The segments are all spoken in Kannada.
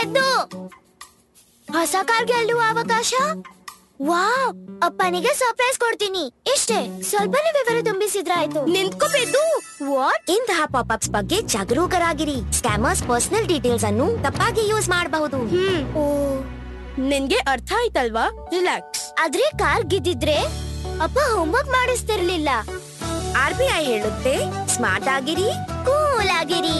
ಗೆದ್ದು ಹೊಸ ಕಾರ್ ಗೆಲ್ಲುವ ಅವಕಾಶ ವಾವ್ ಅಪ್ಪನಿಗೆ ಸರ್ಪ್ರೈಸ್ ಕೊಡ್ತೀನಿ ಇಷ್ಟೇ ಸ್ವಲ್ಪನೇ ವಿವರ ತುಂಬಿಸಿದ್ರಾಯ್ತು ನಿಂತ್ಕೋ ಪೆದ್ದು ವಾಟ್ ಇಂತಹ ಪಾಪ್ಅಪ್ಸ್ ಬಗ್ಗೆ ಜಾಗರೂಕರಾಗಿರಿ ಸ್ಕ್ಯಾಮರ್ಸ್ ಪರ್ಸನಲ್ ಡೀಟೇಲ್ಸ್ ಅನ್ನು ತಪ್ಪಾಗಿ ಯೂಸ್ ಮಾಡಬಹುದು ಹ್ಮ್ ಓ ನಿನ್ಗೆ ಅರ್ಥ ಆಯ್ತಲ್ವಾ ರಿಲ್ಯಾಕ್ಸ್ ಆದ್ರೆ ಕಾರ್ ಗೆದ್ದಿದ್ರೆ ಅಪ್ಪ ಹೋಮ್ವರ್ಕ್ ಮಾಡಿಸ್ತಿರ್ಲಿಲ್ಲ ಆರ್ ಬಿ ಐ ಹೇಳುತ್ತೆ ಸ್ಮಾರ್ಟ್ ಆಗಿರಿ ಕೂಲ್ ಆಗಿರಿ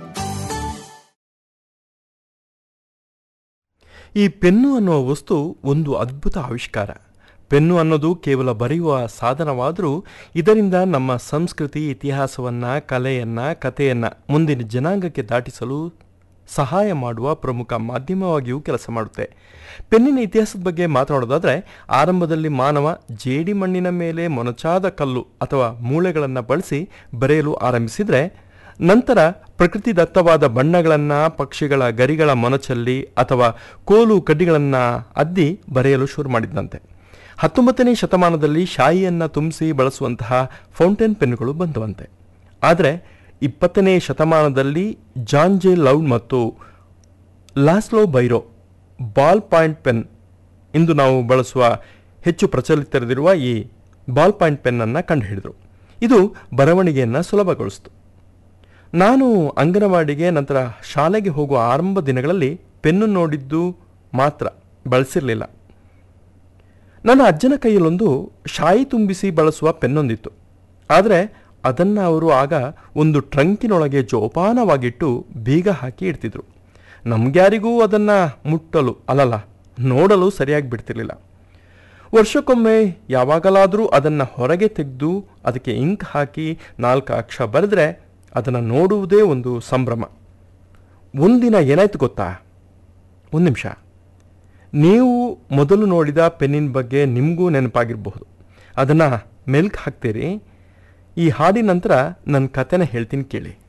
ಈ ಪೆನ್ನು ಅನ್ನುವ ವಸ್ತು ಒಂದು ಅದ್ಭುತ ಆವಿಷ್ಕಾರ ಪೆನ್ನು ಅನ್ನೋದು ಕೇವಲ ಬರೆಯುವ ಸಾಧನವಾದರೂ ಇದರಿಂದ ನಮ್ಮ ಸಂಸ್ಕೃತಿ ಇತಿಹಾಸವನ್ನು ಕಲೆಯನ್ನು ಕಥೆಯನ್ನು ಮುಂದಿನ ಜನಾಂಗಕ್ಕೆ ದಾಟಿಸಲು ಸಹಾಯ ಮಾಡುವ ಪ್ರಮುಖ ಮಾಧ್ಯಮವಾಗಿಯೂ ಕೆಲಸ ಮಾಡುತ್ತೆ ಪೆನ್ನಿನ ಇತಿಹಾಸದ ಬಗ್ಗೆ ಮಾತನಾಡೋದಾದರೆ ಆರಂಭದಲ್ಲಿ ಮಾನವ ಜೇಡಿ ಮಣ್ಣಿನ ಮೇಲೆ ಮೊನಚಾದ ಕಲ್ಲು ಅಥವಾ ಮೂಳೆಗಳನ್ನು ಬಳಸಿ ಬರೆಯಲು ಆರಂಭಿಸಿದರೆ ನಂತರ ಪ್ರಕೃತಿದತ್ತವಾದ ಬಣ್ಣಗಳನ್ನು ಪಕ್ಷಿಗಳ ಗರಿಗಳ ಮೊನಚಲ್ಲಿ ಅಥವಾ ಕೋಲು ಕಡ್ಡಿಗಳನ್ನು ಅದ್ದಿ ಬರೆಯಲು ಶುರು ಮಾಡಿದಂತೆ ಹತ್ತೊಂಬತ್ತನೇ ಶತಮಾನದಲ್ಲಿ ಶಾಯಿಯನ್ನು ತುಂಬಿಸಿ ಬಳಸುವಂತಹ ಫೌಂಟೇನ್ ಪೆನ್ನುಗಳು ಬಂದವಂತೆ ಆದರೆ ಇಪ್ಪತ್ತನೇ ಶತಮಾನದಲ್ಲಿ ಜಾನ್ ಜೆ ಲೌಡ್ ಮತ್ತು Laszlo Biro ball point pen ಇಂದು ನಾವು ಬಳಸುವ ಹೆಚ್ಚು ಪ್ರಚಲಿತರಿರುವ ಈ ಬಾಲ್ ಪಾಯಿಂಟ್ ಪೆನ್ನನ್ನು ಕಂಡುಹಿಡಿದರು ಇದು ಬರವಣಿಗೆಯನ್ನು ಸುಲಭಗೊಳಿಸಿತು ನಾನು ಅಂಗನವಾಡಿಗೆ ನಂತರ ಶಾಲೆಗೆ ಹೋಗುವ ಆರಂಭ ದಿನಗಳಲ್ಲಿ ಪೆನ್ನು ನೋಡಿದ್ದು ಮಾತ್ರ ಬಳಸಿರಲಿಲ್ಲ ನನ್ನ ಅಜ್ಜನ ಕೈಯಲ್ಲೊಂದು ಶಾಯಿ ತುಂಬಿಸಿ ಬಳಸುವ ಪೆನ್ನೊಂದಿತ್ತು ಆದರೆ ಅದನ್ನು ಅವರು ಆಗ ಒಂದು ಟ್ರಂಕಿನೊಳಗೆ ಜೋಪಾನವಾಗಿಟ್ಟು ಬೀಗ ಹಾಕಿ ಇಡ್ತಿದ್ರು ನಮ್ಗ್ಯಾರಿಗೂ ಅದನ್ನು ಮುಟ್ಟಲು ಅಲ್ಲಲ್ಲ ನೋಡಲು ಸರಿಯಾಗಿ ಬಿಡ್ತಿರ್ಲಿಲ್ಲ ವರ್ಷಕ್ಕೊಮ್ಮೆ ಯಾವಾಗಲಾದರೂ ಅದನ್ನು ಹೊರಗೆ ತೆಗೆದು ಅದಕ್ಕೆ ಇಂಕ್ ಹಾಕಿ ನಾಲ್ಕು ಅಕ್ಷರ ಬರೆದ್ರೆ ಅದನ್ನು ನೋಡುವುದೇ ಒಂದು ಸಂಭ್ರಮ ಒಂದಿನ ಏನಾಯ್ತು ಗೊತ್ತಾ ಒಂದು ನಿಮಿಷ ನೀವು ಮೊದಲು ನೋಡಿದ ಪೆನ್ನಿನ ಬಗ್ಗೆ ನಿಮಗೂ ನೆನಪಾಗಿರಬಹುದು ಅದನ್ನು ಮೆಲ್ಕ್ ಹಾಕ್ತೀರಿ ಈ ಹಾಡಿನ ನಂತರ ನನ್ನ ಕತೆನ ಹೇಳ್ತೀನಿ ಕೇಳಿ